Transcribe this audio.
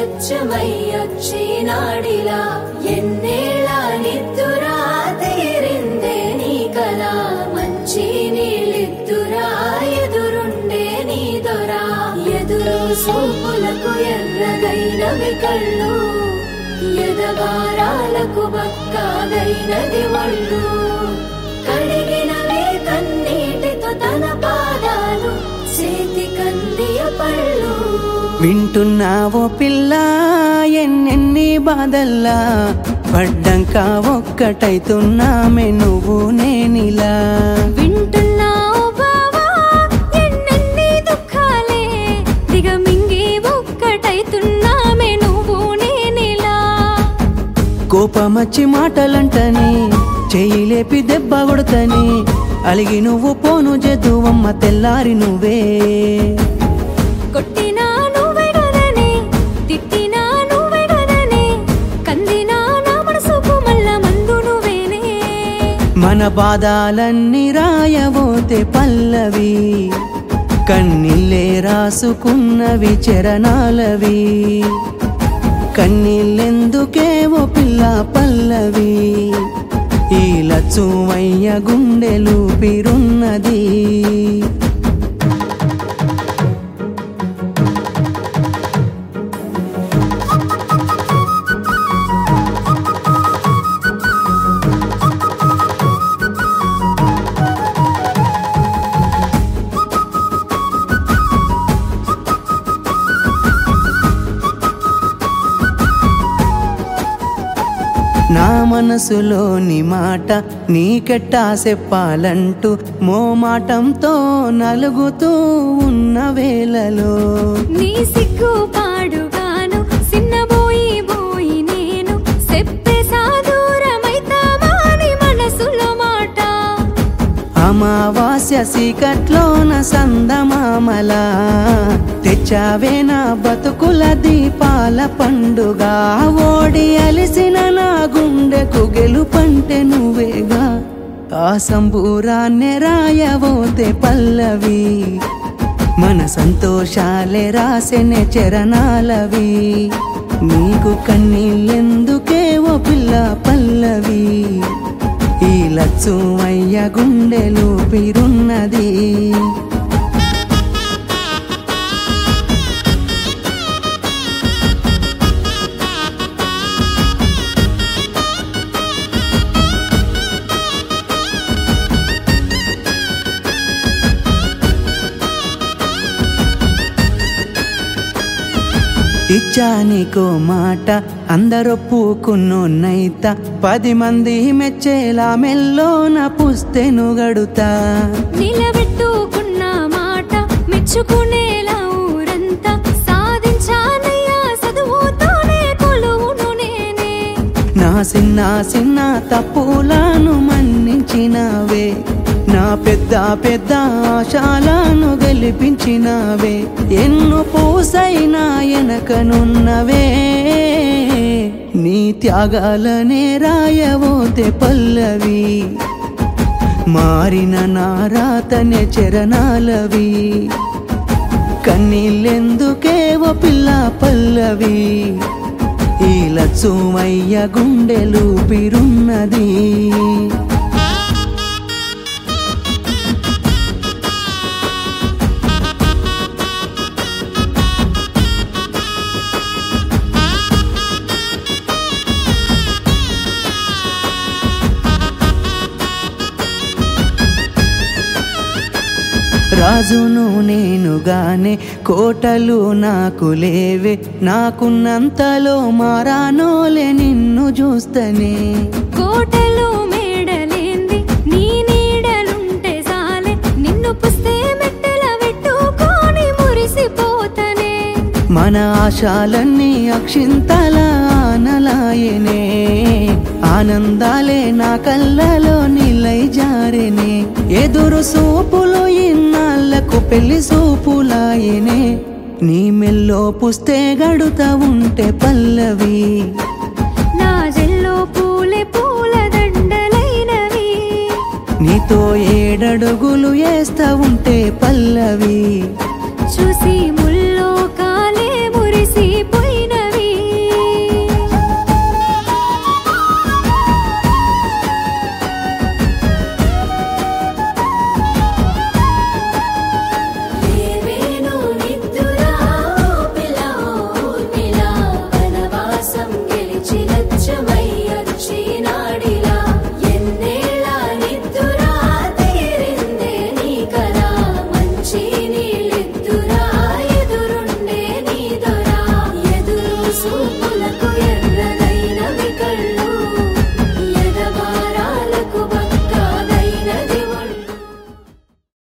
స్వచ్ఛమయ్యొచ్చినాడిలా ఎన్నేళ్ళ నిద్దురా తీరిందే నీ కల మంచి నీళ్ళిద్దురా ఎదురుండే నీ దొరా ఎదురు సూపులకు ఎర్రగైనవి కళ్ళు ఎదగారాలకు బక్కాగైనది ఒళ్ళు కడిగినవే కన్నీటితో తన పాదాలు చేతి కందియ పళ్ళు వింటున్నావో పిల్ల ఎన్నెన్ని బాధల్లా పడ్డంక ఒక్కటైతున్నామే నువ్వు నేనిలా వింటున్నావు బావా ఎన్నెన్ని దుఃఖాలే దిగమింగి ఒక్కటైతున్నామే నువ్వు నేనిలా కోపమచ్చి మాటలంటని చెయ్యి లేపి దెబ్బ కొడతని అలిగి నువ్వు పోను జదువమ్మ తెల్లారి నువ్వే కొట్టినా నువ్వే కదనే తిట్టినా నువ్వే కదనే కందినా నా మనసుకు మల్ల మందు నువ్వేనే మన బాధాలన్నీ రాయబోతే పల్లవి కన్నీళ్ళే రాసుకున్నవి చరణాలవి కన్నీళ్ళెందుకే ఓ పిల్ల పల్లవి ఈ లచ్చుమయ్య గుండెలు పిరున్నది నా మనసులోని మాట నీకెట్టా చెప్పాలంటూ మోమాటంతో నలుగుతూ ఉన్న వేళలో నీ సిగ్గు పాడుగాను సిన్నబోయి బోయి నేను చెప్పేసా దూరమైతామాని మనసులో మాట అమావాస్య సీకట్లోన సందమామల తెచ్చావే నా బతుకుల దీపాల పండుగ ఓడి అలిసిన నా గుండెకు గెలుపంటే నువ్వేగా ఆ సంబూరాన్నే రాయబోతే పల్లవి మన సంతోషాలే రాసెనే చరణాలవి నీకు కన్నీళ్ళెందుకే ఓ పిల్ల పల్లవి ఈ లచ్చుమయ్య గుండెలు పిరున్నది ఇచ్చా నీకో మాట అందరొప్పుకున్నోన్నైత పది మంది మెచ్చేలా మెల్లోన పుస్తెను గడుతా నిలబెట్టుకున్న మాట మెచ్చుకునేలా ఊరంతా సాధించానయ్యా చదువుతోనే కొలువును నేనే నా చిన్న చిన్న తప్పులను మన్నించినవే నా పెద్ద పెద్ద ఆశాలను గెలిపించినవే ఎన్ను పూసైనా వెనకనున్నవే నీ త్యాగాలనే రాయబోతే పల్లవి మారిన నా రాతనే చరణాలవి కన్నీళ్ళెందుకే ఓ పిల్ల పల్లవి ఈ లచ్చుమయ్య గుండెలు పిరున్నది రాజును నేనుగానే కోటలు నాకు లేవే నాకున్నంతలో మారానోలే నిన్ను చూస్తనే కోటలు మేడలేంది నీ నీడలుంటే సాలే నిన్ను పుస్తే మెట్టెల పెట్టుకొని మురిసిపోతనే మన ఆశాలన్నీ అక్షింతల ఆనలాయనే ఆనందాలే నా కళ్ళలో నిలై జారెనే ఎదురు సూపులు ఇన్నాళ్లకు పెళ్లి సూపులాయనే నీ మెల్లో పుస్తే గడుతా ఉంటే పల్లవి నా జెల్లో పూలే పూల దండలైనవి నీతో ఏడడుగులు వేస్తా ఉంటే పల్లవి